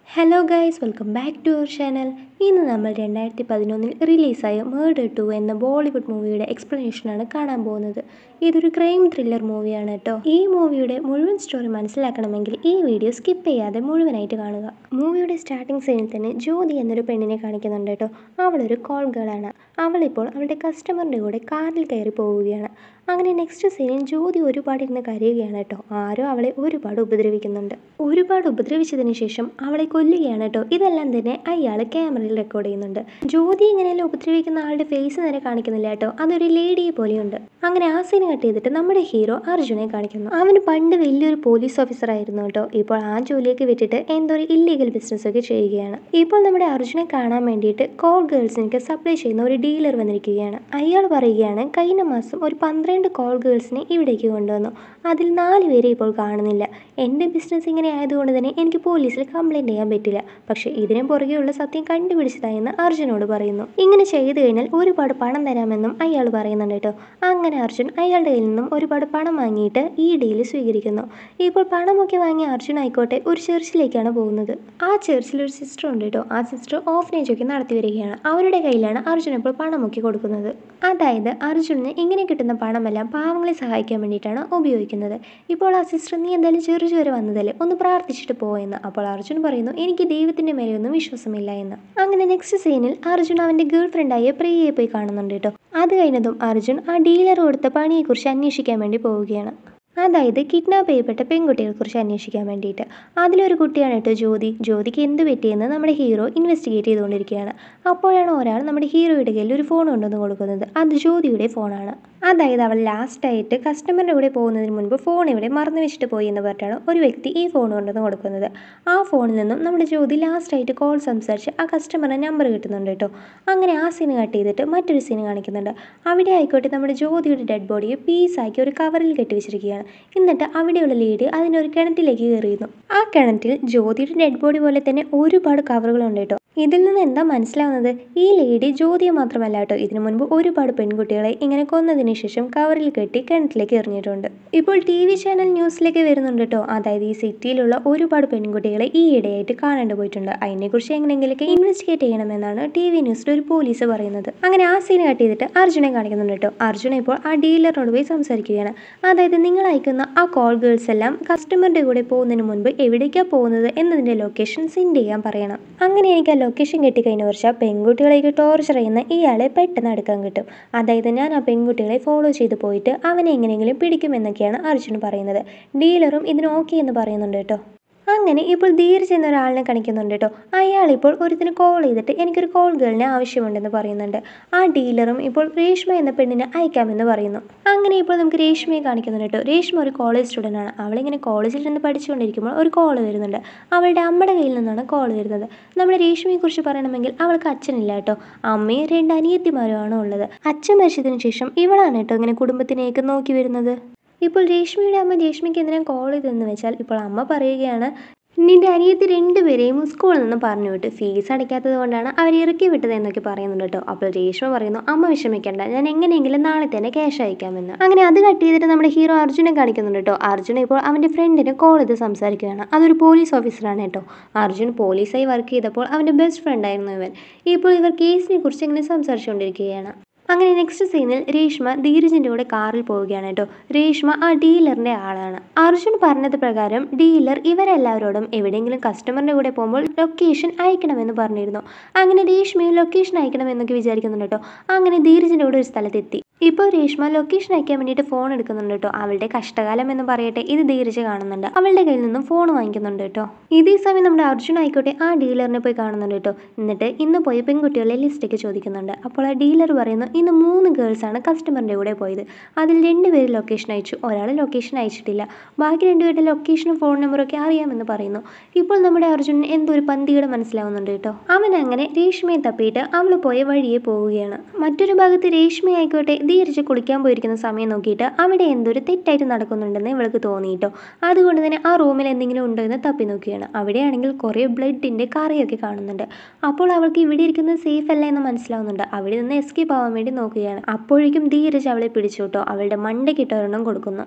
Hello guys welcome back to our channel ഇന്ന് നമ്മൾ രണ്ടായിരത്തി പതിനൊന്നിൽ റിലീസായ മേർഡർ ടു എന്ന ബോളിവുഡ് മൂവിയുടെ എക്സ്പ്ലനേഷനാണ് കാണാൻ പോകുന്നത് ഇതൊരു ക്രൈം ത്രില്ലർ മൂവിയാണ് കേട്ടോ ഈ മൂവിയുടെ മുഴുവൻ സ്റ്റോറി മനസ്സിലാക്കണമെങ്കിൽ ഈ വീഡിയോ സ്കിപ്പ് ചെയ്യാതെ മുഴുവനായിട്ട് കാണുക മൂവിയുടെ സ്റ്റാർട്ടിംഗ് സീനിൽ തന്നെ ജ്യോതി എന്നൊരു പെണ്ണിനെ കാണിക്കുന്നുണ്ട് കേട്ടോ അവളൊരു കോൾ ഗേളാണ് അവളിപ്പോൾ അവളുടെ കസ്റ്റമറിൻ്റെ കൂടെ കാറിൽ കയറി പോവുകയാണ് അങ്ങനെ നെക്സ്റ്റ് സീനിൽ ജ്യോതി ഒരുപാട് ഇരുന്ന് കരയുകയാണ് കേട്ടോ ആരോ അവളെ ഒരുപാട് ഉപദ്രവിക്കുന്നുണ്ട് ഒരുപാട് ഉപദ്രവിച്ചതിന് ശേഷം അവളെ കൊല്ലുകയാണ് കേട്ടോ ഇതെല്ലാം തന്നെ അയാൾ ക്യാമറയിൽ റെക്കോർഡ് ചെയ്യുന്നുണ്ട് ജ്യോതി ഇങ്ങനെയെല്ലാം ഉപദ്രവിക്കുന്ന ആളുടെ ഫേസ് നേരെ കാണിക്കുന്നില്ല കേട്ടോ അതൊരു ലേഡിയെ പോലെയുണ്ട് അങ്ങനെ ആ സീൻ കട്ട് ചെയ്തിട്ട് നമ്മുടെ ഹീറോ അർജുനെ കാണിക്കുന്നു അവന് പണ്ട് വലിയൊരു പോലീസ് ഓഫീസർ ആയിരുന്നു കേട്ടോ ഇപ്പോൾ ആ ജോലിയൊക്കെ വിട്ടിട്ട് എന്തോ ഒരു ഇല്ലീഗൽ ബിസിനസ് ഒക്കെ ചെയ്യുകയാണ് ഇപ്പോൾ നമ്മുടെ അർജുനെ കാണാൻ വേണ്ടിയിട്ട് കോൾ ഗേൾസിനൊക്കെ സപ്ലൈ ചെയ്യുന്ന ഒരു ഡീലർ വന്നിരിക്കുകയാണ് അയാൾ പറയുകയാണ് കഴിഞ്ഞ മാസം ഒരു പന്ത്രണ്ട് കോൾ ഗേൾസിനെ ഇവിടേക്ക് കൊണ്ടുവന്നു അതിൽ നാല് പേരെ ഇപ്പോൾ കാണുന്നില്ല എൻ്റെ ബിസിനസ് ഇങ്ങനെ ആയതുകൊണ്ട് തന്നെ എനിക്ക് പോലീസിൽ കംപ്ലൈൻറ്റ് ചെയ്യാൻ പറ്റില്ല പക്ഷേ ഇതിന് പുറകെയുള്ള സത്യം കണ്ടുപിടിച്ചതായെന്ന് അർജുനോട് പറയുന്നു ഇങ്ങനെ ചെയ്തു കഴിഞ്ഞാൽ ഒരുപാട് പണം തരാമെന്നും അയാൾ പറയുന്നുണ്ട് കേട്ടോ അങ്ങനെ അർജുൻ അയാളുടെ കയ്യിൽ നിന്നും ഒരുപാട് പണം വാങ്ങിയിട്ട് ഈ ഡീൽ സ്വീകരിക്കുന്നു ഇപ്പോൾ പണമൊക്കെ വാങ്ങിയ അർജുൻ ആയിക്കോട്ടെ ഒരു ചർച്ചിലേക്കാണ് പോകുന്നത് ആ ചർച്ചിൽ ഒരു സിസ്റ്റർ ഉണ്ട് കേട്ടോ ആ സിസ്റ്റർ ഓഫനേജ് ഒക്കെ നടത്തി വരികയാണ് അവരുടെ കയ്യിലാണ് അർജുൻ ഇപ്പോൾ പണമൊക്കെ കൊടുക്കുന്നത് അതായത് അർജുനന് ഇങ്ങനെ കിട്ടുന്ന പണമെല്ലാം പാവങ്ങളെ സഹായിക്കാൻ വേണ്ടിയിട്ടാണ് ഉപയോഗിക്കുന്നത് ഇപ്പോൾ ആ സിസ്റ്റർ നീ എന്തായാലും ചെറിയ വരെ വന്നതല്ലേ ഒന്ന് പ്രാർത്ഥിച്ചിട്ട് പോയെന്ന് അപ്പോൾ അർജുൻ പറയുന്നു എനിക്ക് ദൈവത്തിൻ്റെ മേലെയൊന്നും വിശ്വാസമില്ല എന്ന് അങ്ങനെ നെക്സ്റ്റ് സീനിൽ അർജുൻ അവൻ്റെ ഗേൾ ഫ്രണ്ടായ പ്രിയയെ പോയി കാണുന്നുണ്ട് കേട്ടോ അത് കഴിഞ്ഞതും അർജുൻ ആ ഡീലർ കൊടുത്ത പണിയെക്കുറിച്ച് അന്വേഷിക്കാൻ വേണ്ടി പോവുകയാണ് അതായത് കിഡ്നാപ്പ് ചെയ്യപ്പെട്ട പെൺകുട്ടികളെക്കുറിച്ച് അന്വേഷിക്കാൻ വേണ്ടിയിട്ട് അതിലൊരു കുട്ടിയാണ് കേട്ടോ ജ്യോതി ജ്യോതിക്ക് എന്ത് പറ്റിയെന്ന് നമ്മുടെ ഹീറോ ഇൻവെസ്റ്റിഗേറ്റ് ചെയ്തുകൊണ്ടിരിക്കുകയാണ് അപ്പോഴാണ് ഒരാൾ നമ്മുടെ ഹീറോയുടെ കയ്യിൽ ഒരു ഫോൺ കൊണ്ടുവന്ന് കൊടുക്കുന്നത് അത് ജ്യോതിയുടെ ഫോണാണ് അതായത് അവൾ ലാസ്റ്റായിട്ട് കസ്റ്റമറിൻ്റെ കൂടെ പോകുന്നതിന് മുൻപ് ഫോൺ ഇവിടെ മറന്നു വെച്ചിട്ട് പോയി എന്ന് പറഞ്ഞിട്ടാണ് ഒരു വ്യക്തി ഈ ഫോൺ കൊണ്ടുവന്ന് കൊടുക്കുന്നത് ആ ഫോണിൽ നിന്നും നമ്മുടെ ജ്യോതി ലാസ്റ്റായിട്ട് കോൾ സംസാരിച്ച് ആ കസ്റ്റമറിൻ്റെ നമ്പർ കിട്ടുന്നുണ്ട് കേട്ടോ അങ്ങനെ ആ സീൻ കട്ട് ചെയ്തിട്ട് മറ്റൊരു സീൻ കാണിക്കുന്നുണ്ട് അവിടെ ആയിക്കോട്ടെ നമ്മുടെ ജ്യോതിയുടെ ഡെഡ് ബോഡിയെ പീസാക്കി ഒരു കവറിൽ കെട്ടി വെച്ചിരിക്കുകയാണ് എന്നിട്ട് അവിടെയുള്ള ലേഡി അതിൻ്റെ ഒരു കിണറ്റിലേക്ക് കയറിയിരുന്നു ആ കിണറ്റിൽ ജ്യോതിയുടെ ഡെഡ് ബോഡി പോലെ തന്നെ ഒരുപാട് കവറുകളുണ്ട് കേട്ടോ ഇതിൽ നിന്ന് എന്താ മനസ്സിലാവുന്നത് ഈ ലേഡി ജ്യോതിയെ മാത്രമല്ല കേട്ടോ ഇതിനു മുൻപ് ഒരുപാട് പെൺകുട്ടികളെ ഇങ്ങനെ കൊന്നതിന് ശേഷം കവറിൽ കെട്ടി കിണറ്റിലേക്ക് എറിഞ്ഞിട്ടുണ്ട് ഇപ്പോൾ ടി വി ചാനൽ ന്യൂസിലേക്ക് വരുന്നുണ്ട് കേട്ടോ അതായത് ഈ സിറ്റിയിലുള്ള ഒരുപാട് പെൺകുട്ടികളെ ഈ ഇടയായിട്ട് കാണാണ്ട് പോയിട്ടുണ്ട് അതിനെക്കുറിച്ച് എങ്ങനെയെങ്കിലൊക്കെ ഇൻവെസ്റ്റിഗേറ്റ് ചെയ്യണമെന്നാണ് ടി വി ന്യൂസിൽ ഒരു പോലീസ് പറയുന്നത് അങ്ങനെ ആ സീൻ കട്ട് ചെയ്തിട്ട് അർജുനെ കാണിക്കുന്നുണ്ട് കേട്ടോ അർജുന ഇപ്പോൾ ആ ഡീലറിനോട് പോയി സംസാരിക്കുകയാണ് അതായത് നിങ്ങൾ അയക്കുന്ന ആ കോൾ ഗേൾസ് എല്ലാം കസ്റ്റമറുടെ കൂടെ പോകുന്നതിന് മുൻപ് എവിടേക്കാണ് പോകുന്നത് എന്നതിൻ്റെ ലൊക്കേഷൻ സെൻഡ് ചെയ്യാൻ പറയണം അങ്ങനെ എനിക്ക് ആ ലൊക്കേഷൻ കിട്ടിക്കഴിഞ്ഞ വർഷം പെൺകുട്ടികളേക്ക് ടോർച്ചർ ചെയ്യുന്ന ഇയാളെ പെട്ടെന്ന് അടുക്കാൻ കിട്ടും അതായത് ഞാൻ ആ പെൺകുട്ടികളെ ഫോളോ ചെയ്ത് പോയിട്ട് അവനെ എങ്ങനെയെങ്കിലും പിടിക്കുമെന്നൊക്കെയാണ് അർജുൻ പറയുന്നത് ഡീലറും ഇതിന് ഓക്കെ എന്ന് പറയുന്നുണ്ട് കേട്ടോ അങ്ങനെ ഇപ്പോൾ ധീരജ് എന്ന ഒരാളിനെ കാണിക്കുന്നുണ്ട് കേട്ടോ അയാളിപ്പോൾ ഒരുത്തിന് കോൾ ചെയ്തിട്ട് എനിക്കൊരു കോൾ ഗേളിനെ ആവശ്യമുണ്ടെന്ന് പറയുന്നുണ്ട് ആ ഡീലറും ഇപ്പോൾ രേഷ്മ എന്ന പെണ്ണിനെ അയക്കാമെന്ന് പറയുന്നു അങ്ങനെ ഇപ്പോൾ നമുക്ക് രേഷ്മയെ കാണിക്കുന്നുണ്ട് കേട്ടോ രേഷ്മ ഒരു കോളേജ് സ്റ്റുഡൻ്റ് ആണ് അവളിങ്ങനെ കോളേജിൽ നിന്ന് പഠിച്ചുകൊണ്ടിരിക്കുമ്പോൾ ഒരു കോൾ വരുന്നുണ്ട് അവളുടെ അമ്മയുടെ കയ്യിൽ നിന്നാണ് കോൾ വരുന്നത് നമ്മുടെ രേഷ്മയെക്കുറിച്ച് പറയണമെങ്കിൽ അവൾക്ക് അച്ഛനില്ല കേട്ടോ അമ്മയും രണ്ട് അനിയത്തിമാരുമാണ് ഉള്ളത് അച്ഛൻ മരിച്ചതിന് ശേഷം ഇവളാണ് കേട്ടോ ഇങ്ങനെ കുടുംബത്തിനേക്ക് നോക്കി വരുന്നത് ഇപ്പോൾ രേഷ്മയുടെ അമ്മ രേഷ്മയ്ക്ക് എന്തിനാ കോൾ ചെയ്തതെന്ന് വെച്ചാൽ ഇപ്പോൾ അമ്മ പറയുകയാണ് നിന്റെ അനിയത്തി രണ്ടുപേരെയും സ്കൂളിൽ നിന്ന് പറഞ്ഞു വിട്ട് ഫീസ് അടയ്ക്കാത്തത് കൊണ്ടാണ് അവർ ഇറക്കി വിട്ടത് എന്നൊക്കെ പറയുന്നുണ്ട് കേട്ടോ അപ്പോൾ രേഷ്മ പറയുന്നു അമ്മ വിഷമിക്കേണ്ട ഞാൻ എങ്ങനെയെങ്കിലും നാളെ തന്നെ ക്യാഷ് അയക്കാമെന്ന് അങ്ങനെ അത് കട്ട് ചെയ്തിട്ട് നമ്മുടെ ഹീറോ അർജുനെ കാണിക്കുന്നുണ്ട് കേട്ടോ അർജുൻ ഇപ്പോൾ അവൻ്റെ ഫ്രണ്ടിനെ കോൾ ചെയ്ത് സംസാരിക്കുകയാണ് അതൊരു പോലീസ് ഓഫീസറാണ് കേട്ടോ അർജുൻ പോലീസായി വർക്ക് ചെയ്തപ്പോൾ അവൻ്റെ ബെസ്റ്റ് ഫ്രണ്ടായിരുന്നു ഇവൻ ഇപ്പോൾ ഇവർ കേസിനെ കുറിച്ച് ഇങ്ങനെ സംസാരിച്ചുകൊണ്ടിരിക്കുകയാണ് അങ്ങനെ നെക്സ്റ്റ് സീനിൽ രേഷ്മ ധീരജിൻ്റെ കൂടെ കാറിൽ പോവുകയാണ് കേട്ടോ രേഷ്മ ആ ഡീലറിൻ്റെ ആളാണ് അർജുൻ പറഞ്ഞത് പ്രകാരം ഡീലർ ഇവരെല്ലാവരോടും എവിടെയെങ്കിലും കസ്റ്റമറിൻ്റെ കൂടെ പോകുമ്പോൾ ലൊക്കേഷൻ അയക്കണമെന്ന് പറഞ്ഞിരുന്നു അങ്ങനെ രേഷ്മയും ലൊക്കേഷൻ അയക്കണമെന്നൊക്കെ വിചാരിക്കുന്നുണ്ട് കേട്ടോ അങ്ങനെ ധീരജിൻ്റെ കൂടെ ഒരു സ്ഥലത്തെത്തി ഇപ്പോൾ രേഷ്മ ലൊക്കേഷൻ അയക്കാൻ വേണ്ടിയിട്ട് ഫോൺ എടുക്കുന്നുണ്ട് കേട്ടോ അവളുടെ കഷ്ടകാലം എന്ന് പറയട്ടെ ഇത് ധീരജ് കാണുന്നുണ്ട് അവളുടെ കയ്യിൽ നിന്നും ഫോൺ വാങ്ങിക്കുന്നുണ്ട് കേട്ടോ ഇതേ സമയം നമ്മുടെ അർജുൻ ആയിക്കോട്ടെ ആ ഡീലറിനെ പോയി കാണുന്നുണ്ട് കേട്ടോ എന്നിട്ട് ഇന്ന് പോയി പെൺകുട്ടികളെ ലിസ്റ്റൊക്കെ ചോദിക്കുന്നുണ്ട് അപ്പോൾ ആ ഡീലർ പറയുന്നു ഇന്ന് മൂന്ന് ഗേൾസാണ് കസ്റ്റമറിൻ്റെ കൂടെ പോയത് അതിൽ രണ്ടുപേര് ലൊക്കേഷൻ അയച്ചു ഒരാൾ ലൊക്കേഷൻ അയച്ചിട്ടില്ല ബാക്കി രണ്ടുപേരുടെ ലൊക്കേഷനും ഫോൺ നമ്പറും ഒക്കെ അറിയാമെന്ന് പറയുന്നു ഇപ്പോൾ നമ്മുടെ അർജുനൻ എന്തോ ഒരു പന്തികയുടെ മനസ്സിലാവുന്നുണ്ട് കേട്ടോ അവൻ അങ്ങനെ രേഷ്മയെ തപ്പിയിട്ട് അവൾ പോയ വഴിയെ പോവുകയാണ് മറ്റൊരു ഭാഗത്ത് രേഷ്മ ആയിക്കോട്ടെ ധീരജ് കുളിക്കാൻ പോയിരിക്കുന്ന സമയം നോക്കിയിട്ട് അവിടെ എന്തൊരു തെറ്റായിട്ട് നടക്കുന്നുണ്ടെന്ന് ഇവൾക്ക് തോന്നിയിട്ടോ അതുകൊണ്ട് തന്നെ ആ റൂമിൽ എന്തെങ്കിലും ഉണ്ടോ എന്ന് തപ്പി നോക്കുകയാണ് അവിടെയാണെങ്കിൽ കുറേ ബ്ലഡിൻ്റെ കറിയൊക്കെ കാണുന്നുണ്ട് അപ്പോൾ അവൾക്ക് ഇവിടെ ഇരിക്കുന്നത് സേഫ് അല്ല എന്ന് മനസ്സിലാവുന്നുണ്ട് അവിടെ നിന്ന് എസ്കേപ്പ് ആവാൻ വേണ്ടി നോക്കുകയാണ് അപ്പോഴേക്കും ധീരജ് അവളെ പിടിച്ചു കേട്ടോ അവളുടെ മണ്ടയ്ക്കിട്ട് ഒരെണ്ണം കൊടുക്കുന്നു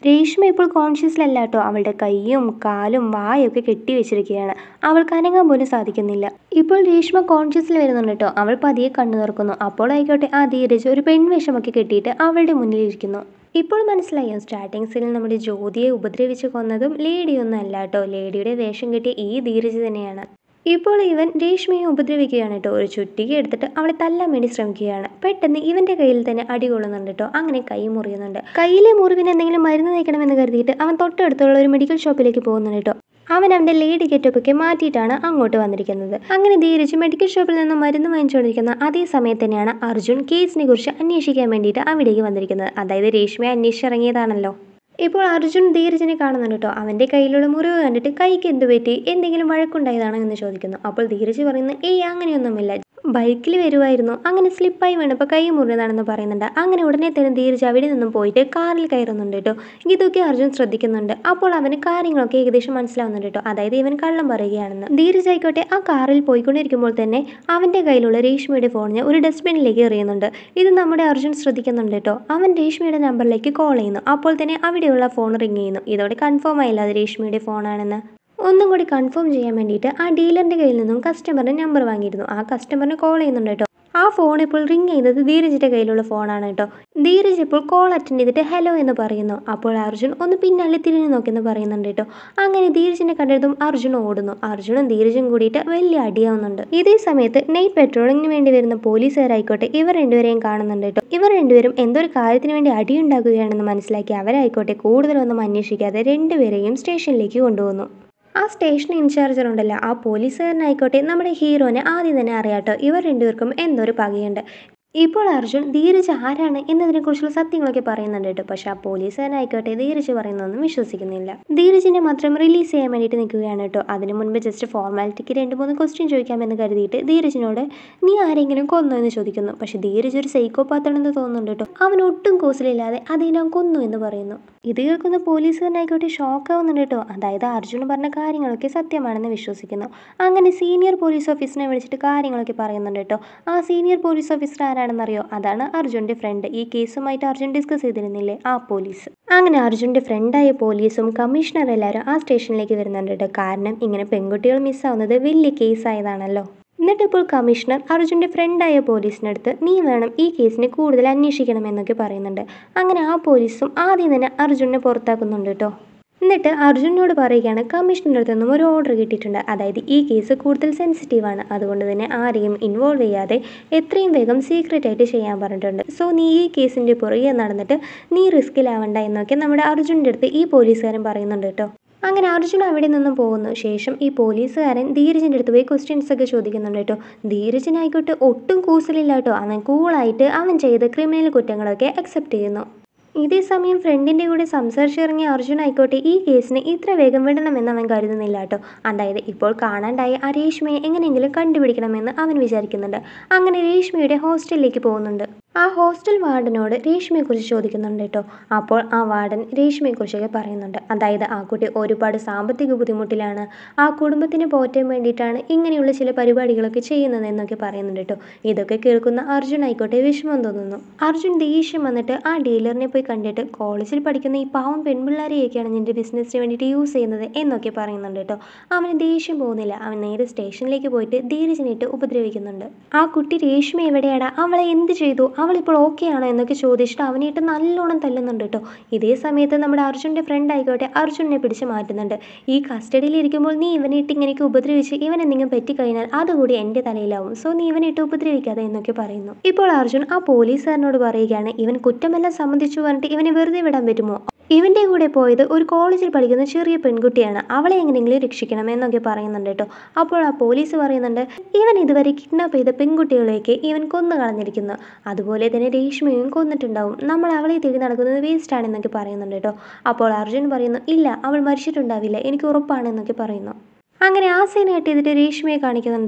രേഷ്മ ഇപ്പോൾ കോൺഷ്യസിലല്ല കേട്ടോ അവളുടെ കൈയും കാലും വായൊക്കെ കെട്ടി വെച്ചിരിക്കുകയാണ് അവൾക്ക് അനങ്ങാൻ പോലും സാധിക്കുന്നില്ല ഇപ്പോൾ രേഷ്മ കോൺഷ്യസിൽ വരുന്നുണ്ട് കേട്ടോ അവൾ പതിയെ കണ്ണു തുറക്കുന്നു അപ്പോൾ ആയിക്കോട്ടെ ആ ധീരജ് ഒരു പെൺവേഷമൊക്കെ കെട്ടിയിട്ട് അവളുടെ മുന്നിലിരിക്കുന്നു ഇപ്പോൾ മനസ്സിലായോ സ്റ്റാർട്ടിംഗ് സീനിൽ നമ്മുടെ ജ്യോതിയെ ഉപദ്രവിച്ച് കൊന്നതും ലേഡിയൊന്നും അല്ല കേട്ടോ ലേഡിയുടെ വേഷം കെട്ടിയ ഈ ധീരജ് തന്നെയാണ് ഇപ്പോൾ ഇവൻ രേഷ്മയെ ഉപദ്രവിക്കുകയാണ് കേട്ടോ ഒരു ചുറ്റിക എടുത്തിട്ട് അവളെ തല്ലാൻ വേണ്ടി ശ്രമിക്കുകയാണ് പെട്ടെന്ന് ഇവന്റെ കയ്യിൽ തന്നെ അടി കൊള്ളുന്നുണ്ട് കേട്ടോ അങ്ങനെ കൈ മുറിയുന്നുണ്ട് കയ്യിലെ മുറിവിന് എന്തെങ്കിലും മരുന്ന് തേക്കണമെന്ന് കരുതിയിട്ട് അവൻ തൊട്ടടുത്തുള്ള ഒരു മെഡിക്കൽ ഷോപ്പിലേക്ക് പോകുന്നുണ്ട് കേട്ടോ അവൻ അവൻ്റെ ലേഡി ഗെറ്റപ്പൊക്കെ മാറ്റിയിട്ടാണ് അങ്ങോട്ട് വന്നിരിക്കുന്നത് അങ്ങനെ ധീരജ് മെഡിക്കൽ ഷോപ്പിൽ നിന്ന് മരുന്ന് വാങ്ങിച്ചുകൊണ്ടിരിക്കുന്ന അതേ സമയത്ത് തന്നെയാണ് അർജുൻ കേസിനെ കുറിച്ച് അന്വേഷിക്കാൻ വേണ്ടിയിട്ട് അവിടേക്ക് വന്നിരിക്കുന്നത് അതായത് രേഷ്മയെ അന്വേഷിച്ചിറങ്ങിയതാണല്ലോ ഇപ്പോൾ അർജുൻ ധീരജിനെ കാണുന്നുണ്ട് കേട്ടോ അവൻ്റെ കയ്യിലുള്ള മുറിവ് കണ്ടിട്ട് കൈക്ക് എന്ത് പറ്റി എന്തെങ്കിലും വഴക്കുണ്ടായതാണോ എന്ന് ചോദിക്കുന്നു അപ്പോൾ ധീരജ് പറയുന്നു ഏയ് അങ്ങനെയൊന്നുമില്ല ബൈക്കിൽ വരുമായിരുന്നു അങ്ങനെ സ്ലിപ്പായി വീണപ്പോൾ കൈ മുറിഞ്ഞതാണെന്ന് പറയുന്നുണ്ട് അങ്ങനെ ഉടനെ തന്നെ ധീരജ് അവിടെ നിന്നും പോയിട്ട് കാറിൽ കയറുന്നുണ്ട് കേട്ടോ ഇതൊക്കെ അർജുൻ ശ്രദ്ധിക്കുന്നുണ്ട് അപ്പോൾ അവന് കാര്യങ്ങളൊക്കെ ഏകദേശം മനസ്സിലാവുന്നുണ്ട് കേട്ടോ അതായത് ഇവൻ കള്ളം പറയുകയാണെന്ന് ധീരജ് ആയിക്കോട്ടെ ആ കാറിൽ പോയിക്കൊണ്ടിരിക്കുമ്പോൾ തന്നെ അവൻ്റെ കയ്യിലുള്ള രേഷ്മയുടെ ഫോണിന് ഒരു ഡസ്റ്റ്ബിനിലേക്ക് എറിയുന്നുണ്ട് ഇത് നമ്മുടെ അർജുൻ ശ്രദ്ധിക്കുന്നുണ്ട് കേട്ടോ അവൻ രേഷ്മയുടെ നമ്പറിലേക്ക് കോൾ ചെയ്യുന്നു അപ്പോൾ തന്നെ അവിടെയുള്ള ഫോൺ റിങ് ചെയ്യുന്നു ഇതോടെ കൺഫേം ആയില്ല അത് രേഷ്മയുടെ ഫോണാണെന്ന് ഒന്നും കൂടി കൺഫേം ചെയ്യാൻ വേണ്ടിയിട്ട് ആ ഡീലറിൻ്റെ കയ്യിൽ നിന്നും കസ്റ്റമറിൻ്റെ നമ്പർ വാങ്ങിയിരുന്നു ആ കസ്റ്റമറിന് കോൾ ചെയ്യുന്നുണ്ട് കേട്ടോ ആ ഫോൺ ഇപ്പോൾ റിങ് ചെയ്യുന്നത് ധീരജിൻ്റെ കയ്യിലുള്ള ഫോണാണ് കേട്ടോ ധീരജ് ഇപ്പോൾ കോൾ അറ്റൻഡ് ചെയ്തിട്ട് ഹലോ എന്ന് പറയുന്നു അപ്പോൾ അർജുൻ ഒന്ന് പിന്നാലെ തിരിഞ്ഞു നോക്കിയെന്ന് പറയുന്നുണ്ട് കേട്ടോ അങ്ങനെ ധീരജിനെ കണ്ടതും അർജുൻ ഓടുന്നു അർജുനും ധീരജും കൂടിയിട്ട് വലിയ അടിയാവുന്നുണ്ട് ഇതേ സമയത്ത് നൈറ്റ് പെട്രോളിങ്ങിന് വേണ്ടി വരുന്ന പോലീസുകാരായിക്കോട്ടെ ഇവർ രണ്ടുപേരെയും കാണുന്നുണ്ട് കേട്ടോ ഇവർ രണ്ടുപേരും എന്തോ ഒരു കാര്യത്തിന് വേണ്ടി അടിയുണ്ടാക്കുകയാണെന്ന് മനസ്സിലാക്കി അവരായിക്കോട്ടെ കൂടുതലൊന്നും അന്വേഷിക്കാതെ രണ്ടുപേരെയും സ്റ്റേഷനിലേക്ക് കൊണ്ടുവന്നു ആ സ്റ്റേഷൻ ഇൻചാർജർ ഉണ്ടല്ലോ ആ പോലീസുകാരനായിക്കോട്ടെ നമ്മുടെ ഹീറോനെ ആദ്യം തന്നെ അറിയാട്ടോ ഇവർ രണ്ടുപേർക്കും എന്തോ ഒരു പകയുണ്ട് ഇപ്പോൾ അർജുൻ ധീരജ് ആരാണ് എന്നതിനെക്കുറിച്ചുള്ള സത്യങ്ങളൊക്കെ പറയുന്നുണ്ട് കേട്ടോ പക്ഷെ ആ പോലീസുകാരനായിക്കോട്ടെ ധീരജ് പറയുന്നതൊന്നും വിശ്വസിക്കുന്നില്ല ധീരജിനെ മാത്രം റിലീസ് ചെയ്യാൻ വേണ്ടിയിട്ട് നിൽക്കുകയാണ് കേട്ടോ അതിന് മുൻപ് ജസ്റ്റ് ഫോർമാലിറ്റിക്ക് രണ്ട് മൂന്ന് ക്വസ്റ്റ്യൻ ചോദിക്കാമെന്ന് കരുതിയിട്ട് ധീരജിനോട് നീ ആരെങ്കിലും കൊന്നു എന്ന് ചോദിക്കുന്നു പക്ഷെ ധീരജ് ഒരു സൈക്കോപാത്താണെന്ന് തോന്നുന്നുണ്ട് കേട്ടോ അവൻ ഒട്ടും കൂസലില്ലാതെ അതിനെ കൊന്നു എന്ന് പറയുന്നു ഇത് കേൾക്കുന്ന പോലീസുകാരനായിക്കോട്ടെ ഷോക്ക് ആവുന്നുണ്ട് കേട്ടോ അതായത് അർജുൻ പറഞ്ഞ കാര്യങ്ങളൊക്കെ സത്യമാണെന്ന് വിശ്വസിക്കുന്നു അങ്ങനെ സീനിയർ പോലീസ് ഓഫീസറിനെ വിളിച്ചിട്ട് കാര്യങ്ങളൊക്കെ പറയുന്നുണ്ട് കേട്ടോ ആ സീനിയർ പോലീസ് ഓഫീസർ ആരാണെന്നറിയോ അതാണ് അർജുൻ്റെ ഫ്രണ്ട് ഈ കേസുമായിട്ട് അർജുൻ ഡിസ്കസ് ചെയ്തിരുന്നില്ലേ ആ പോലീസ് അങ്ങനെ അർജുൻ്റെ ഫ്രണ്ടായ പോലീസും കമ്മീഷണർ എല്ലാവരും ആ സ്റ്റേഷനിലേക്ക് വരുന്നുണ്ട് കേട്ടോ കാരണം ഇങ്ങനെ പെൺകുട്ടികൾ മിസ്സാവുന്നത് വലിയ കേസായതാണല്ലോ എന്നിട്ട് ഇപ്പോൾ കമ്മീഷണർ അർജുൻ്റെ ഫ്രണ്ടായ പോലീസിനടുത്ത് നീ വേണം ഈ കേസിനെ കൂടുതൽ അന്വേഷിക്കണമെന്നൊക്കെ പറയുന്നുണ്ട് അങ്ങനെ ആ പോലീസും ആദ്യം തന്നെ അർജുനെ പുറത്താക്കുന്നുണ്ട് കേട്ടോ എന്നിട്ട് അർജുനോട് പറയുകയാണ് കമ്മീഷണറുടെ അടുത്ത് നിന്നും ഒരു ഓർഡർ കിട്ടിയിട്ടുണ്ട് അതായത് ഈ കേസ് കൂടുതൽ സെൻസിറ്റീവാണ് അതുകൊണ്ട് തന്നെ ആരെയും ഇൻവോൾവ് ചെയ്യാതെ എത്രയും വേഗം സീക്രട്ട് ആയിട്ട് ചെയ്യാൻ പറഞ്ഞിട്ടുണ്ട് സോ നീ ഈ കേസിൻ്റെ പുറകെ നടന്നിട്ട് നീ റിസ്കിലാവണ്ട എന്നൊക്കെ നമ്മുടെ അർജുൻ്റെ അടുത്ത് ഈ പോലീസുകാരൻ പറയുന്നുണ്ട് കേട്ടോ അങ്ങനെ അർജുൻ അവിടെ നിന്ന് പോകുന്നു ശേഷം ഈ പോലീസുകാരൻ ധീരജിൻ്റെ അടുത്ത് പോയി ക്വസ്റ്റ്യൻസ് ഒക്കെ ചോദിക്കുന്നുണ്ട് കേട്ടോ ധീരജനായിക്കോട്ടെ ഒട്ടും കൂസലില്ല കേട്ടോ അവൻ കൂളായിട്ട് അവൻ ചെയ്ത ക്രിമിനൽ കുറ്റങ്ങളൊക്കെ അക്സെപ്റ്റ് ചെയ്യുന്നു ഇതേ സമയം ഫ്രണ്ടിൻ്റെ കൂടെ സംസാരിച്ചിറങ്ങിയ അർജുൻ ആയിക്കോട്ടെ ഈ കേസിനെ ഇത്ര വേഗം വിടണമെന്ന് അവൻ കരുതുന്നില്ല കേട്ടോ അതായത് ഇപ്പോൾ കാണാണ്ടായ ആ രേഷ്മയെ എങ്ങനെയെങ്കിലും കണ്ടുപിടിക്കണമെന്ന് അവൻ വിചാരിക്കുന്നുണ്ട് അങ്ങനെ രേഷ്മയുടെ ഹോസ്റ്റലിലേക്ക് പോകുന്നുണ്ട് ആ ഹോസ്റ്റൽ വാർഡനോട് രേഷ്മയെക്കുറിച്ച് ചോദിക്കുന്നുണ്ട് കേട്ടോ അപ്പോൾ ആ വാർഡൻ രേഷ്മയെക്കുറിച്ചൊക്കെ പറയുന്നുണ്ട് അതായത് ആ കുട്ടി ഒരുപാട് സാമ്പത്തിക ബുദ്ധിമുട്ടിലാണ് ആ കുടുംബത്തിന് പോറ്റാൻ വേണ്ടിയിട്ടാണ് ഇങ്ങനെയുള്ള ചില പരിപാടികളൊക്കെ ചെയ്യുന്നത് എന്നൊക്കെ പറയുന്നുണ്ട് കേട്ടോ ഇതൊക്കെ കേൾക്കുന്ന അർജുൻ ആയിക്കോട്ടെ വിഷമം തോന്നുന്നു അർജുൻ ദേഷ്യം വന്നിട്ട് ആ ഡീലറിനെ പോയി കണ്ടിട്ട് കോളേജിൽ പഠിക്കുന്ന ഈ പാവം പെൺപിള്ളേരെയൊക്കെയാണ് നിൻ്റെ ബിസിനസ്സിന് വേണ്ടിയിട്ട് യൂസ് ചെയ്യുന്നത് എന്നൊക്കെ പറയുന്നുണ്ട് കേട്ടോ അവന് ദേഷ്യം പോകുന്നില്ല അവൻ നേരെ സ്റ്റേഷനിലേക്ക് പോയിട്ട് ധീരജനിട്ട് ഉപദ്രവിക്കുന്നുണ്ട് ആ കുട്ടി രേഷ്മ എവിടെയാടാ അവളെ എന്ത് ചെയ്തു അവളിപ്പോൾ ഓക്കെ ആണോ എന്നൊക്കെ ചോദിച്ചിട്ട് അവനായിട്ട് നല്ലോണം തല്ലുന്നുണ്ട് കേട്ടോ ഇതേ സമയത്ത് നമ്മുടെ അർജുൻ്റെ ഫ്രണ്ട് ആയിക്കോട്ടെ അർജുനെ പിടിച്ച് മാറ്റുന്നുണ്ട് ഈ കസ്റ്റഡിയിൽ ഇരിക്കുമ്പോൾ നീ ഇവനിട്ട് ഇങ്ങനെയൊക്കെ ഉപദ്രവിച്ച് ഇവൻ എന്തെങ്കിലും പറ്റിക്കഴിഞ്ഞാൽ അതുകൂടി എൻ്റെ തലയിലാവും സോ നീ ഇവനിട്ട് ഉപദ്രവിക്കാതെ എന്നൊക്കെ പറയുന്നു ഇപ്പോൾ അർജുൻ ആ പോലീസുകാരനോട് പറയുകയാണ് ഇവൻ കുറ്റമെല്ലാം സംബന്ധിച്ചു പറഞ്ഞിട്ട് ഇവനെ വെറുതെ വിടാൻ പറ്റുമോ ഇവൻ്റെ കൂടെ പോയത് ഒരു കോളേജിൽ പഠിക്കുന്ന ചെറിയ പെൺകുട്ടിയാണ് അവളെ എങ്ങനെയെങ്കിലും രക്ഷിക്കണം എന്നൊക്കെ പറയുന്നുണ്ട് കേട്ടോ അപ്പോൾ ആ പോലീസ് പറയുന്നുണ്ട് ഇവൻ ഇതുവരെ കിഡ്നാപ്പ് ചെയ്ത പെൺകുട്ടികളെയൊക്കെ ഇവൻ കൊന്നു കളഞ്ഞിരിക്കുന്നു അതുപോലെ തന്നെ രേഷ്മയും കൊന്നിട്ടുണ്ടാവും നമ്മൾ അവളെ തേടി നടക്കുന്നത് വേസ്റ്റ് ആണെന്നൊക്കെ പറയുന്നുണ്ട് കേട്ടോ അപ്പോൾ അർജുൻ പറയുന്നു ഇല്ല അവൾ മരിച്ചിട്ടുണ്ടാവില്ല എനിക്ക് ഉറപ്പാണെന്നൊക്കെ പറയുന്നു അങ്ങനെ ആ സീൻ കട്ട് ചെയ്തിട്ട് രേഷ്മയെ കാണിക്കുന്നുണ്ട് കേട്ടോ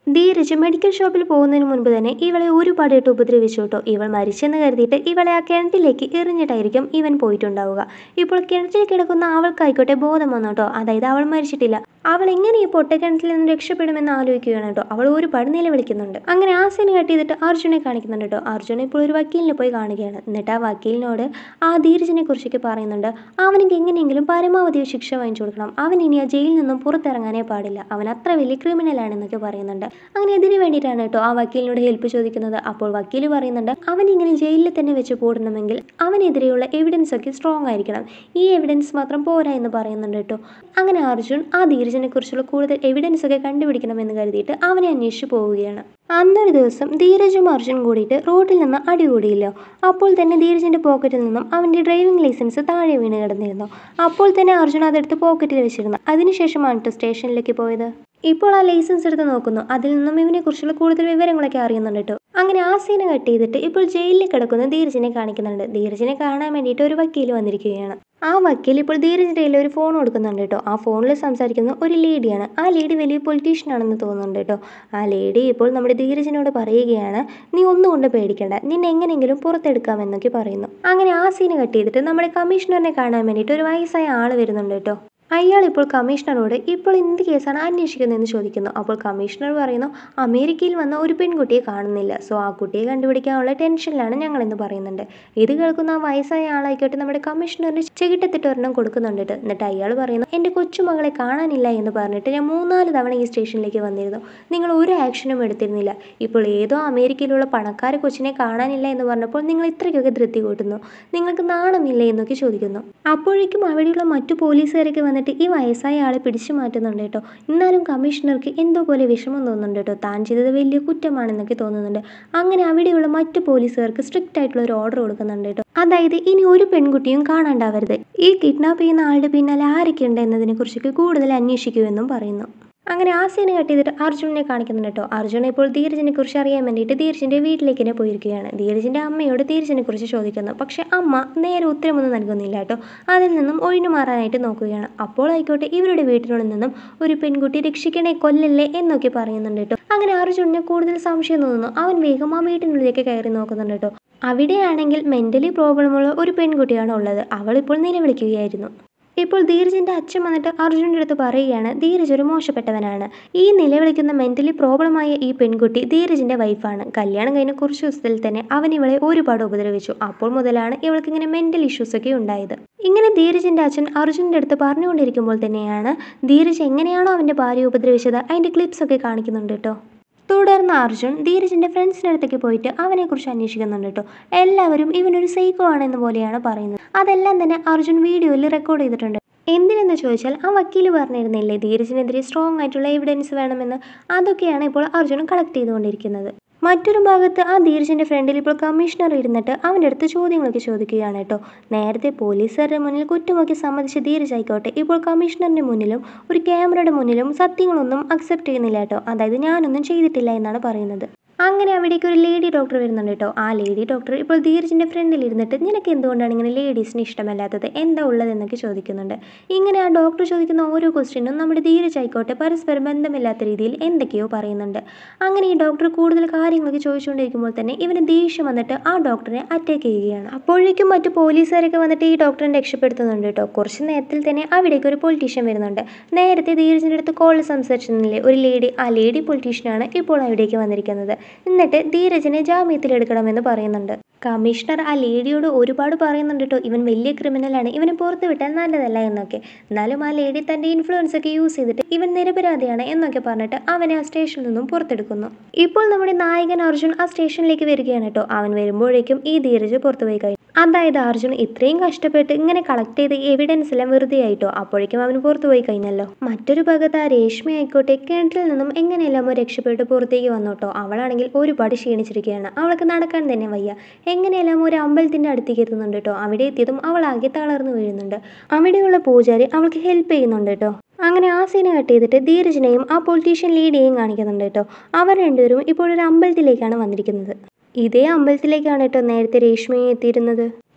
ധീരജ് മെഡിക്കൽ ഷോപ്പിൽ പോകുന്നതിന് മുൻപ് തന്നെ ഇവളെ ഒരുപാടായിട്ട് ഉപദ്രവിച്ചു കേട്ടോ ഇവൾ മരിച്ചെന്ന് കരുതിയിട്ട് ഇവളെ ആ കിണറ്റിലേക്ക് എറിഞ്ഞിട്ടായിരിക്കും ഇവൻ പോയിട്ടുണ്ടാവുക ഇപ്പോൾ കിണറ്റിൽ കിടക്കുന്ന അവൾക്കായിക്കോട്ടെ ബോധം വന്നു കേട്ടോ അതായത് അവൾ മരിച്ചിട്ടില്ല അവൾ എങ്ങനെ ഈ പൊട്ടക്കിണറ്റിൽ നിന്ന് രക്ഷപ്പെടുമെന്ന് ആലോചിക്കുകയാണ് കേട്ടോ അവൾ ഒരുപാട് നിലവിളിക്കുന്നുണ്ട് അങ്ങനെ ആ സീൻ കട്ട് ചെയ്തിട്ട് അർജുനെ കാണിക്കുന്നുണ്ട് കേട്ടോ അർജുന ഇപ്പോൾ ഒരു വക്കീലിനെ പോയി കാണുകയാണ് എന്നിട്ട് ആ വക്കീലിനോട് ആ ധീരജിനെ കുറിച്ചൊക്കെ പറയുന്നുണ്ട് അവനിക്ക് എങ്ങനെയെങ്കിലും പരമാവധി ശിക്ഷ വാങ്ങിച്ചു കൊടുക്കണം അവൻ ഇനി ആ ജയിലിൽ നിന്നും പുറത്തിറങ്ങാനേ പാടില്ല അവൻ അത്ര വലിയ ക്രിമിനൽ ആണെന്നൊക്കെ പറയുന്നുണ്ട് അങ്ങനെ ഇതിന് വേണ്ടിയിട്ടാണ് കേട്ടോ ആ വക്കീലിനോട് ഹെൽപ്പ് ചോദിക്കുന്നത് അപ്പോൾ വക്കീൽ പറയുന്നുണ്ട് അവൻ ഇങ്ങനെ ജയിലിൽ തന്നെ വെച്ച് കൂടണമെങ്കിൽ അവനെതിരെയുള്ള എവിഡൻസ് ഒക്കെ സ്ട്രോങ് ആയിരിക്കണം ഈ എവിഡൻസ് മാത്രം പോരാ എന്ന് പറയുന്നുണ്ട് കേട്ടോ അങ്ങനെ അർജുൻ ആ ധീരജിനെ കുറിച്ചുള്ള കൂടുതൽ എവിഡൻസ് ഒക്കെ കണ്ടുപിടിക്കണമെന്ന് കരുതിയിട്ട് അവനെ അന്വേഷിച്ചു പോവുകയാണ് അന്നൊരു ദിവസം ധീരജും അർജുൻ കൂടിയിട്ട് റോഡിൽ നിന്ന് അടികൂടിയില്ലോ അപ്പോൾ തന്നെ ധീരജിന്റെ പോക്കറ്റിൽ നിന്നും അവന്റെ ഡ്രൈവിംഗ് ലൈസൻസ് താഴെ വീണ് കിടന്നിരുന്നു അപ്പോൾ തന്നെ അർജുൻ അതെടുത്ത് പോക്കറ്റിൽ വെച്ചിരുന്നു അതിനുശേഷമാണ് കേട്ടോ സ്റ്റേഷനിലേക്ക് പോയത് ഇപ്പോൾ ആ ലൈസൻസ് എടുത്ത് നോക്കുന്നു അതിൽ നിന്നും ഇവനെ കുറിച്ചുള്ള കൂടുതൽ വിവരങ്ങളൊക്കെ അറിയുന്നുണ്ട് കേട്ടോ അങ്ങനെ ആ സീന കട്ട് ചെയ്തിട്ട് ഇപ്പോൾ ജയിലിൽ കിടക്കുന്ന ധീരജിനെ കാണിക്കുന്നുണ്ട് ധീരജിനെ കാണാൻ വേണ്ടിയിട്ട് ഒരു വക്കീൽ വന്നിരിക്കുകയാണ് ആ വക്കീൽ ഇപ്പോൾ ധീരജിൻ്റെ കയ്യിൽ ഒരു ഫോൺ കൊടുക്കുന്നുണ്ട് കേട്ടോ ആ ഫോണിൽ സംസാരിക്കുന്ന ഒരു ലേഡിയാണ് ആ ലേഡി വലിയ പൊളിറ്റീഷ്യൻ ആണെന്ന് തോന്നുന്നുണ്ട് കേട്ടോ ആ ലേഡി ഇപ്പോൾ നമ്മുടെ ധീരജിനോട് പറയുകയാണ് നീ ഒന്നും കൊണ്ട് പേടിക്കണ്ട നിന്നെ എങ്ങനെയെങ്കിലും പുറത്തെടുക്കാമെന്നൊക്കെ പറയുന്നു അങ്ങനെ ആ സീന് കട്ട് ചെയ്തിട്ട് നമ്മുടെ കമ്മീഷണറിനെ കാണാൻ വേണ്ടിയിട്ട് ഒരു വയസ്സായ ആൾ വരുന്നുണ്ട് കേട്ടോ അയാൾ ഇപ്പോൾ കമ്മീഷണറോട് ഇപ്പോൾ എന്ത് കേസാണ് അന്വേഷിക്കുന്നതെന്ന് ചോദിക്കുന്നു അപ്പോൾ കമ്മീഷണർ പറയുന്നു അമേരിക്കയിൽ വന്ന ഒരു പെൺകുട്ടിയെ കാണുന്നില്ല സോ ആ കുട്ടിയെ കണ്ടുപിടിക്കാനുള്ള ടെൻഷനിലാണ് ഞങ്ങളെന്ന് പറയുന്നുണ്ട് ഇത് കേൾക്കുന്ന ആ വയസ്സായ ആളായിക്കോട്ടെ നമ്മുടെ കമ്മീഷണറിന് ചെകിട്ടത്തിട്ട് ഒരെണ്ണം കൊടുക്കുന്നുണ്ട് ട്ടോ. എന്നിട്ട് അയാൾ പറയുന്നു എൻ്റെ കൊച്ചുമകളെ കാണാനില്ല എന്ന് പറഞ്ഞിട്ട് ഞാൻ മൂന്നാല് തവണ ഈ സ്റ്റേഷനിലേക്ക് വന്നിരുന്നു നിങ്ങൾ ഒരു ആക്ഷനും എടുത്തിരുന്നില്ല ഇപ്പോൾ ഏതോ അമേരിക്കയിലുള്ള പണക്കാര കൊച്ചിനെ കാണാനില്ല എന്ന് പറഞ്ഞപ്പോൾ നിങ്ങൾ ഇത്രയ്ക്കൊക്കെ ധൃതി കൂട്ടുന്നു നിങ്ങൾക്ക് നാണമില്ലേ എന്നൊക്കെ ചോദിക്കുന്നു അപ്പോഴേക്കും അവിടെയുള്ള മറ്റു പോലീസുകാരൊക്കെ വന്നിട്ട് ഈ വയസ്സായ ആളെ പിടിച്ചു മാറ്റുന്നുണ്ട് കേട്ടോ എന്നാലും കമ്മീഷണർക്ക് എന്തോ പോലെ വിഷമം തോന്നുന്നുണ്ട് കേട്ടോ താൻ ചെയ്തത് വലിയ കുറ്റമാണെന്നൊക്കെ തോന്നുന്നുണ്ട് അങ്ങനെ അവിടെയുള്ള മറ്റു പോലീസുകാർക്ക് സ്ട്രിക്റ്റ് ആയിട്ടുള്ള ഒരു ഓർഡർ കൊടുക്കുന്നുണ്ട് കേട്ടോ അതായത് ഇനി ഒരു പെൺകുട്ടിയും കാണാണ്ടാവരുത് ഈ കിഡ്നാപ്പ് ചെയ്യുന്ന ആളുടെ പിന്നാലെ ആരൊക്കെ ഉണ്ട് എന്നതിനെ കുറിച്ചൊക്കെ കൂടുതൽ അന്വേഷിക്കുമെന്നും പറയുന്നു അങ്ങനെ ആ സീന് കട്ട് ചെയ്തിട്ട് അർജുനെ കാണിക്കുന്നുണ്ട് കേട്ടോ അർജുന ഇപ്പോൾ ധീരജിനെ കുറിച്ച് അറിയാൻ വേണ്ടിയിട്ട് ധീരജിന്റെ വീട്ടിലേക്ക് തന്നെ പോയിരിക്കുകയാണ് ധീരജിന്റെ അമ്മയോട് ധീരജിനെ കുറിച്ച് ചോദിക്കുന്നു പക്ഷെ അമ്മ നേരെ ഉത്തരമൊന്നും നൽകുന്നില്ല കേട്ടോ അതിൽ നിന്നും ഒഴിഞ്ഞു മാറാനായിട്ട് നോക്കുകയാണ് അപ്പോൾ ആയിക്കോട്ടെ ഇവരുടെ വീട്ടിനുള്ളിൽ നിന്നും ഒരു പെൺകുട്ടി രക്ഷിക്കണേ കൊല്ലല്ലേ എന്നൊക്കെ പറയുന്നുണ്ട് കേട്ടോ അങ്ങനെ അർജുനന് കൂടുതൽ സംശയം തോന്നുന്നു അവൻ വേഗം ആ വീട്ടിനുള്ളിലേക്ക് കയറി നോക്കുന്നുണ്ട് കേട്ടോ അവിടെയാണെങ്കിൽ മെന്റലി പ്രോബ്ലമുള്ള ഒരു പെൺകുട്ടിയാണ് ഉള്ളത് അവളിപ്പോൾ നിലവിളിക്കുകയായിരുന്നു ഇപ്പോൾ ധീരജിന്റെ അച്ഛൻ വന്നിട്ട് അർജുൻ്റെ അടുത്ത് പറയുകയാണ് ധീരജ് ഒരു മോശപ്പെട്ടവനാണ് ഈ നിലവിളിക്കുന്ന മെന്റലി പ്രോബ്ലമായ ഈ പെൺകുട്ടി ധീരജിന്റെ വൈഫാണ് കല്യാണം കഴിഞ്ഞ കുറച്ച് ദിവസത്തിൽ തന്നെ അവൻ ഇവളെ ഒരുപാട് ഉപദ്രവിച്ചു അപ്പോൾ മുതലാണ് ഇവൾക്ക് ഇങ്ങനെ മെന്റൽ ഇഷ്യൂസ് ഒക്കെ ഉണ്ടായത് ഇങ്ങനെ ധീരജിന്റെ അച്ഛൻ അർജുൻ്റെ അടുത്ത് പറഞ്ഞുകൊണ്ടിരിക്കുമ്പോൾ തന്നെയാണ് ധീരജ് എങ്ങനെയാണോ അവന്റെ ഭാര്യ ഉപദ്രവിച്ചത് അതിന്റെ ക്ലിപ്സ് ഒക്കെ കാണിക്കുന്നുണ്ട് കേട്ടോ തുടർന്ന് അർജുൻ ധീരജിന്റെ ഫ്രണ്ട്സിൻ്റെ അടുത്തേക്ക് പോയിട്ട് അവനെക്കുറിച്ച് അന്വേഷിക്കുന്നുണ്ട് കേട്ടോ എല്ലാവരും ഇവനൊരു സൈക്കോ ആണെന്ന പോലെയാണ് പറയുന്നത് അതെല്ലാം തന്നെ അർജുൻ വീഡിയോയിൽ റെക്കോർഡ് ചെയ്തിട്ടുണ്ട് എന്തിനെന്ന് ചോദിച്ചാൽ ആ വക്കീൽ പറഞ്ഞിരുന്നില്ലേ ധീരജിനെതിരെ സ്ട്രോങ് ആയിട്ടുള്ള എവിഡൻസ് വേണമെന്ന് അതൊക്കെയാണ് ഇപ്പോൾ അർജുൻ കളക്ട് ചെയ്തുകൊണ്ടിരിക്കുന്നത് മറ്റൊരു ഭാഗത്ത് ആ ധീരജിന്റെ ഫ്രണ്ടിൽ ഇപ്പോൾ കമ്മീഷണർ ഇരുന്നിട്ട് അവൻ്റെ അടുത്ത് ചോദ്യങ്ങളൊക്കെ ചോദിക്കുകയാണ് കേട്ടോ നേരത്തെ പോലീസുകാരുടെ മുന്നിൽ കുറ്റമൊക്കെ സമ്മതിച്ച ധീരജ് ആയിക്കോട്ടെ ഇപ്പോൾ കമ്മീഷണറിന്റെ മുന്നിലും ഒരു ക്യാമറയുടെ മുന്നിലും സത്യങ്ങളൊന്നും അക്സെപ്റ്റ് ചെയ്യുന്നില്ല കേട്ടോ അതായത് ഞാനൊന്നും ചെയ്തിട്ടില്ല എന്നാണ് പറയുന്നത് അങ്ങനെ അവിടേക്ക് ഒരു ലേഡി ഡോക്ടർ വരുന്നുണ്ട് കേട്ടോ ആ ലേഡി ഡോക്ടർ ഇപ്പോൾ ധീരജിന്റെ ഫ്രണ്ടിൽ ഇരുന്നിട്ട് നിനക്ക് എന്തുകൊണ്ടാണ് ഇങ്ങനെ ലേഡീസിന് ഇഷ്ടമല്ലാത്തത് എന്താ ഉള്ളതെന്നൊക്കെ ചോദിക്കുന്നുണ്ട് ഇങ്ങനെ ആ ഡോക്ടർ ചോദിക്കുന്ന ഓരോ ക്വസ്റ്റ്യനും നമ്മുടെ ധീരജ് ആയിക്കോട്ടെ പരസ്പരം ബന്ധമില്ലാത്ത രീതിയിൽ എന്തൊക്കെയോ പറയുന്നുണ്ട് അങ്ങനെ ഈ ഡോക്ടർ കൂടുതൽ കാര്യങ്ങളൊക്കെ ചോദിച്ചുകൊണ്ടിരിക്കുമ്പോൾ തന്നെ ഇവന് ദേഷ്യം വന്നിട്ട് ആ ഡോക്ടറെ അറ്റാക്ക് ചെയ്യുകയാണ് അപ്പോഴേക്കും മറ്റു പോലീസുകാരൊക്കെ വന്നിട്ട് ഈ ഡോക്ടറിനെ രക്ഷപ്പെടുത്തുന്നുണ്ട് കേട്ടോ കുറച്ച് നേരത്തിൽ തന്നെ അവിടേക്ക് ഒരു പൊളിറ്റീഷ്യൻ വരുന്നുണ്ട് നേരത്തെ ധീരജിൻ്റെ അടുത്ത് കോളിൽ സംസാരിച്ചിരുന്നില്ലേ ഒരു ലേഡി ആ ലേഡി പൊളിറ്റീഷ്യനാണ് ഇപ്പോൾ അവിടേക്ക് വന്നിരിക്കുന്നത് എന്നിട്ട് ധീരജിനെ ജാമ്യത്തിലെടുക്കണമെന്ന് പറയുന്നുണ്ട് കമ്മീഷണർ ആ ലേഡിയോട് ഒരുപാട് പറയുന്നുണ്ട് കേട്ടോ ഇവൻ വലിയ ക്രിമിനലാണ് ഇവനെ പുറത്ത് വിട്ടാൽ നല്ലതല്ല എന്നൊക്കെ എന്നാലും ആ ലേഡി തൻ്റെ ഇൻഫ്ലുവൻസ് ഒക്കെ യൂസ് ചെയ്തിട്ട് ഇവൻ നിരപരാധിയാണ് എന്നൊക്കെ പറഞ്ഞിട്ട് അവനെ ആ സ്റ്റേഷനിൽ നിന്നും പുറത്തെടുക്കുന്നു ഇപ്പോൾ നമ്മുടെ നായകൻ അർജുൻ ആ സ്റ്റേഷനിലേക്ക് വരികയാണ് കേട്ടോ അവൻ വരുമ്പോഴേക്കും ഈ ധീരജ് പുറത്തുപോയി കഴിഞ്ഞു അതായത് അർജുൻ ഇത്രയും കഷ്ടപ്പെട്ട് ഇങ്ങനെ കളക്ട് ചെയ്ത എവിഡൻസ് എല്ലാം വെറുതെ ആയിട്ടോ അപ്പോഴേക്കും അവൻ പുറത്തു പോയി കഴിഞ്ഞല്ലോ മറ്റൊരു ഭാഗത്ത് ആ രേഷ്മ ആയിക്കോട്ടെ കിണറ്റിൽ നിന്നും എങ്ങനെയെല്ലാമോ രക്ഷപ്പെട്ട് പുറത്തേക്ക് വന്നോട്ടോ അവളാണെങ്കിൽ ഒരുപാട് ക്ഷീണിച്ചിരിക്കുകയാണ് അവൾക്ക് നടക്കാൻ തന്നെ വയ്യ എങ്ങനെയെല്ലാം ഒരു അമ്പലത്തിന്റെ അടുത്തേക്ക് എത്തുന്നുണ്ട് കേട്ടോ അവിടെ എത്തിയതും അവൾ ആകെ തളർന്നു വീഴുന്നുണ്ട് അവിടെയുള്ള പൂജാരി അവൾക്ക് ഹെൽപ്പ് ചെയ്യുന്നുണ്ട് കേട്ടോ അങ്ങനെ ആ സീനെ കട്ട് ചെയ്തിട്ട് ധീരജിനെയും ആ പൊളിറ്റീഷ്യൻ ലീഡിയെയും കാണിക്കുന്നുണ്ട് കേട്ടോ അവർ രണ്ടുപേരും ഇപ്പോൾ ഒരു അമ്പലത്തിലേക്കാണ് വന്നിരിക്കുന്നത് ഇതേ അമ്പലത്തിലേക്കാണ് കേട്ടോ നേരത്തെ രേഷ്മയെ എത്തിയിരുന്നത്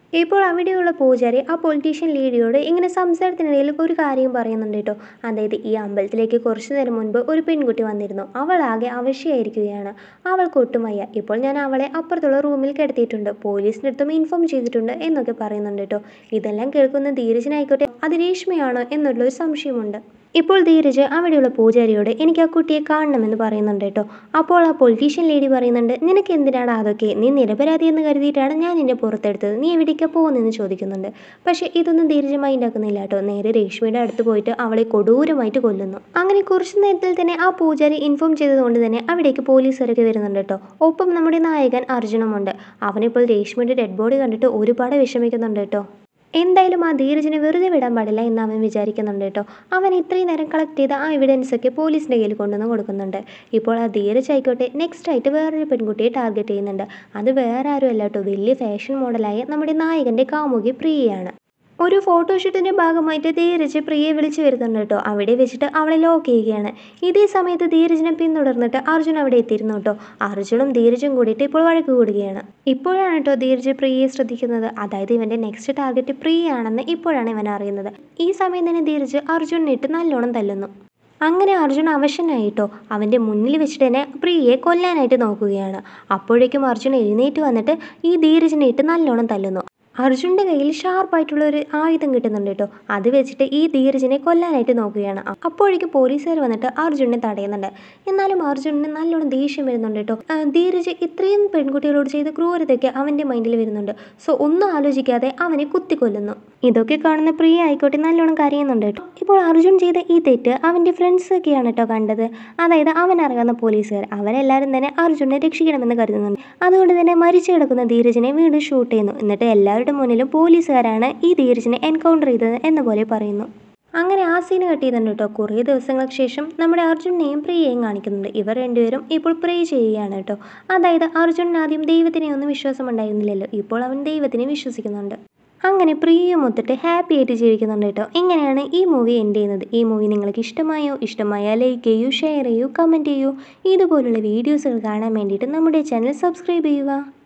ഇപ്പോൾ അവിടെയുള്ള പൂജാരി ആ പൊളിറ്റീഷ്യൻ ലേഡിയോട് ഇങ്ങനെ സംസാരത്തിനിടയിൽ ഒരു കാര്യം പറയുന്നുണ്ട് കേട്ടോ അതായത് ഈ അമ്പലത്തിലേക്ക് കുറച്ചു നേരം മുൻപ് ഒരു പെൺകുട്ടി വന്നിരുന്നു അവളാകെ അവശയായിരിക്കുകയാണ് അവൾക്ക് ഒട്ടും വയ്യ ഇപ്പോൾ ഞാൻ അവളെ അപ്പുറത്തുള്ള റൂമിൽ കിടത്തിയിട്ടുണ്ട് പോലീസിൻ്റെ അടുത്തും ഇൻഫോം ചെയ്തിട്ടുണ്ട് എന്നൊക്കെ പറയുന്നുണ്ട് കേട്ടോ ഇതെല്ലാം കേൾക്കുന്ന ധീരജനായിക്കോട്ടെ അത് രേഷ്മയാണോ എന്നുള്ളൊരു സംശയമുണ്ട് ഇപ്പോൾ ധീരജ് അവിടെയുള്ള പൂജാരിയോട് എനിക്ക് ആ കുട്ടിയെ കാണണമെന്ന് പറയുന്നുണ്ട് കേട്ടോ അപ്പോൾ ആ പൊളിറ്റീഷ്യൻ ലേഡി പറയുന്നുണ്ട് നിനക്ക് എന്തിനാണ് അതൊക്കെ നീ നിരപരാധി എന്ന് കരുതിയിട്ടാണ് ഞാൻ നിന്നെ പുറത്തെടുത്തത് നീ എവിടേക്കാണ് പോകുന്നതെന്ന് ചോദിക്കുന്നുണ്ട് പക്ഷേ ഇതൊന്നും ധീരജ് മൈൻഡ് ആക്കുന്നില്ല കേട്ടോ നേരെ രേഷ്മയുടെ അടുത്ത് പോയിട്ട് അവളെ കൊടൂരമായിട്ട് കൊല്ലുന്നു അങ്ങനെ കുറച്ച് നേരത്തിൽ തന്നെ ആ പൂജാരി ഇൻഫോം ചെയ്തതുകൊണ്ട് തന്നെ അവിടേക്ക് പോലീസുകാരൊക്കെ വരുന്നുണ്ട് കേട്ടോ ഒപ്പം നമ്മുടെ നായകൻ അർജുനുമുണ്ട് അവനിപ്പോൾ രേഷ്മയുടെ ഡെഡ് ബോഡി കണ്ടിട്ട് ഒരുപാട് വിഷമിക്കുന്നുണ്ട് കേട്ടോ എന്തായാലും ആ ധീരജിനെ വെറുതെ വിടാൻ പാടില്ല എന്ന് അവൻ വിചാരിക്കുന്നുണ്ട് കേട്ടോ അവൻ ഇത്രയും നേരം കളക്ട് ചെയ്ത ആ എവിഡൻസ് ഒക്കെ പോലീസിൻ്റെ കയ്യിൽ കൊണ്ടുവന്ന് കൊടുക്കുന്നുണ്ട് ഇപ്പോൾ ആ ധീരജ് ആയിക്കോട്ടെ നെക്സ്റ്റ് ആയിട്ട് വേറൊരു പെൺകുട്ടിയെ ടാർഗറ്റ് ചെയ്യുന്നുണ്ട് അത് വേറെ ആരും അല്ല കേട്ടോ വലിയ ഫാഷൻ മോഡലായ നമ്മുടെ നായകൻ്റെ കാമുകി പ്രിയയാണ് ഒരു ഫോട്ടോഷൂട്ടിൻ്റെ ഭാഗമായിട്ട് ധീരജ് പ്രിയയെ വിളിച്ചു വരുന്നുണ്ട് കേട്ടോ അവിടെ വെച്ചിട്ട് അവളെ ലോക്ക് ചെയ്യുകയാണ് ഇതേ സമയത്ത് ധീരജിനെ പിന്തുടർന്നിട്ട് അർജുൻ അവിടെ എത്തിയിരുന്നു കേട്ടോ അർജുനും ധീരജും കൂടിയിട്ട് ഇപ്പോൾ വഴക്ക് കൂടുകയാണ് ഇപ്പോഴാണ് കേട്ടോ ധീരജ് പ്രിയയെ ശ്രദ്ധിക്കുന്നത് അതായത് ഇവൻ്റെ നെക്സ്റ്റ് ടാർഗറ്റ് പ്രിയയാണെന്ന് ഇപ്പോഴാണ് ഇവൻ അറിയുന്നത് ഈ സമയം തന്നെ ധീരജ് അർജുനിട്ട് നല്ലോണം തല്ലുന്നു അങ്ങനെ അർജുൻ അവശനായിട്ടോ അവൻ്റെ മുന്നിൽ വെച്ചിട്ട് തന്നെ പ്രിയയെ കൊല്ലാനായിട്ട് നോക്കുകയാണ് അപ്പോഴേക്കും അർജുൻ എഴുന്നേറ്റ് വന്നിട്ട് ഈ ധീരജിനെ ഇട്ട് നല്ലോണം തല്ലുന്നു അർജുൻ്റെ കയ്യിൽ ഷാർപ്പായിട്ടുള്ള ഒരു ആയുധം കിട്ടുന്നുണ്ട് കേട്ടോ അത് വെച്ചിട്ട് ഈ ധീരജിനെ കൊല്ലാനായിട്ട് നോക്കുകയാണ് അപ്പോഴേക്കും പോലീസുകാർ വന്നിട്ട് അർജുനെ തടയുന്നുണ്ട് എന്നാലും അർജുനന് നല്ലോണം ദേഷ്യം വരുന്നുണ്ട് കേട്ടോ ആ, ധീരജ് ഇത്രയും പെൺകുട്ടികളോട് ചെയ്ത ക്രൂരതയൊക്കെ അവൻ്റെ മൈൻഡിൽ വരുന്നുണ്ട് സോ ഒന്നും ആലോചിക്കാതെ അവനെ കുത്തിക്കൊല്ലുന്നു ഇതൊക്കെ കാണുന്ന പ്രിയ ആയിക്കോട്ടെ നല്ലോണം കരയുന്നുണ്ട് കേട്ടോ ഇപ്പോൾ അർജുൻ ചെയ്ത ഈ തെറ്റ് അവൻ്റെ ഫ്രണ്ട്സ് ഒക്കെയാണ് കേട്ടോ കണ്ടത് അതായത് അവൻ അറിയാവുന്ന പോലീസുകാർ അവരെല്ലാവരും തന്നെ അർജുനെ രക്ഷിക്കണമെന്ന് കരുതുന്നുണ്ട് അതുകൊണ്ട് തന്നെ മരിച്ചു കിടക്കുന്ന ധീരജിനെ വീണ്ടും ഷൂട്ട് ചെയ്യുന്നു എന്നിട്ട് എല്ലാവരുടെ മുന്നിലും പോലീസുകാരാണ് ഈ ധീരജിനെ എൻകൗണ്ടർ ചെയ്തത് എന്ന പോലെ പറയുന്നു അങ്ങനെ ആ സീൻ കട്ട് ചെയ്തിട്ടുണ്ട് കേട്ടോ കുറേ ദിവസങ്ങൾക്ക് ശേഷം നമ്മുടെ അർജുനെയും പ്രിയയും കാണിക്കുന്നുണ്ട് ഇവർ രണ്ടുപേരും ഇപ്പോൾ പ്രേ ചെയ്യുകയാണ് കേട്ടോ അതായത് അർജുനന് ആദ്യം ദൈവത്തിനെ ഒന്നും വിശ്വാസം ഉണ്ടായിരുന്നില്ലല്ലോ ഇപ്പോൾ അവൻ ദൈവത്തിനെ വിശ്വസിക്കുന്നുണ്ട് അങ്ങനെ പ്രിയയും ഒത്തിട്ട് ഹാപ്പി ആയിട്ട് ജീവിക്കുന്നുണ്ട് കേട്ടോ ഇങ്ങനെയാണ് ഈ മൂവി എൻഡ് ചെയ്യുന്നത് ഈ മൂവി നിങ്ങൾക്ക് ഇഷ്ടമായോ ഇഷ്ടമായാൽ ലൈക്ക് ചെയ്യൂ ഷെയർ ചെയ്യൂ കമൻറ്റ് ചെയ്യൂ ഇതുപോലുള്ള വീഡിയോസുകൾ കാണാൻ വേണ്ടിയിട്ട് നമ്മുടെ ചാനൽ സബ്സ്ക്രൈബ് ചെയ്യുക